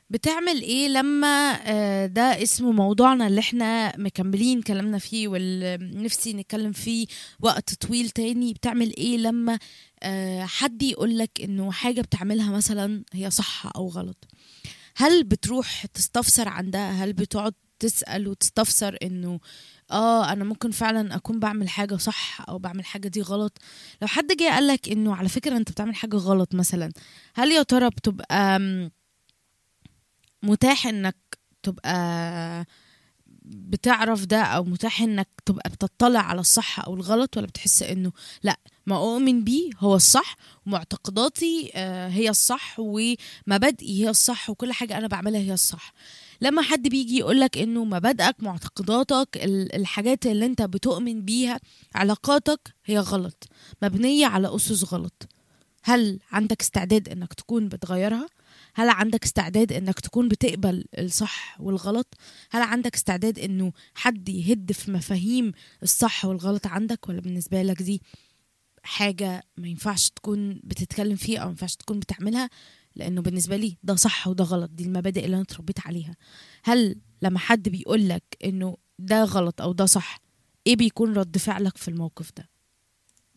بتعمل ايه لما آه، ده اسمه موضوعنا اللي احنا مكملين كلامنا فيه واللي نفسي نتكلم فيه وقت طويل تاني بتعمل ايه لما آه، حد يقولك انه حاجة بتعملها مثلا هي صح او غلط هل بتروح تستفسر عن ده هل بتقعد تسأل وتستفسر انه اه انا ممكن فعلا اكون بعمل حاجة صح او بعمل حاجة دي غلط لو حد جه قالك انه على فكرة انت بتعمل حاجة غلط مثلا هل يا ترى بتبقى آم، متاح انك تبقى بتعرف ده او متاح انك تبقى بتطلع على الصح او الغلط ولا بتحس انه لا ما اؤمن بيه هو الصح ومعتقداتي آه، هي الصح ومبادئي هي الصح وكل حاجة انا بعملها هي الصح لما حد بيجي يقولك انه مبادئك معتقداتك ال- الحاجات اللي انت بتؤمن بيها علاقاتك هي غلط مبنية على أسس غلط هل عندك استعداد انك تكون بتغيرها هل عندك استعداد انك تكون بتقبل الصح والغلط هل عندك استعداد انه حد يهد في مفاهيم الصح والغلط عندك ولا بالنسبة لك دي حاجة ما ينفعش تكون بتتكلم فيها او ما ينفعش تكون بتعملها لانه بالنسبة لي ده صح وده غلط دي المبادئ اللي انا اتربيت عليها هل لما حد بيقولك انه ده غلط او ده صح ايه بيكون رد فعلك في الموقف ده